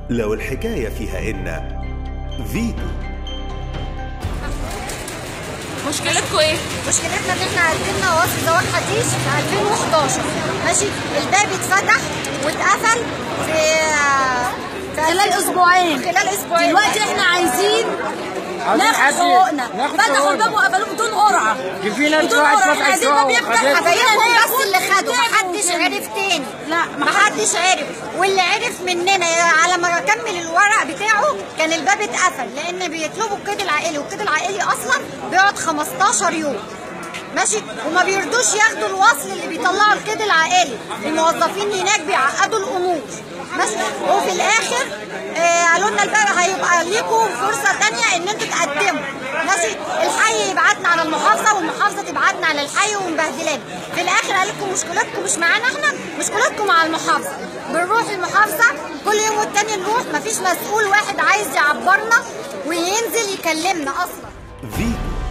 لو الحكاية فيها إن فيتو مشكلتكم ايه؟ مشكلتنا ان احنا قدمنا وصف زواج حديث في 2011 ماشي الباب اتفتح واتقفل في في خلال اسبوعين خلال اسبوعين دلوقتي احنا عايزين عايزين ناخد حد حقوقنا ناخد فتحوا حقوقنا. الباب وقفلوه بدون قرعه في ناس بدون واحد قرعه فتح احنا عايزين الشقة باب يفتح وخدته. حبايبهم بس اللي خدوا محدش عرف تاني لا محدش عرف واللي عرف مننا على ما اكمل الورق بتاعه كان الباب اتقفل لان بيطلبوا القيد العائلي والقيد العائلي اصلا بيقعد 15 يوم ماشي وما بيرضوش ياخدوا الوصل اللي بيطلعوا القيد العائلي الموظفين هناك بيعقدوا الامور ماشي وفي الاخر آه قالوا لنا الباب هيبقى ليكم فرصه تانية ان انتوا تقدموا ماشي الحي يبعتنا على المحافظه والمحافظه تبعتنا على الحي ومبهدلانا في الاخر قال لكم مشكلتكم مش معانا احنا مشكلتكم مع المحافظه بنروح المحافظه كل يوم والتاني نروح مفيش مسؤول واحد عايز يعبرنا وينزل يكلمنا اصلا فيتو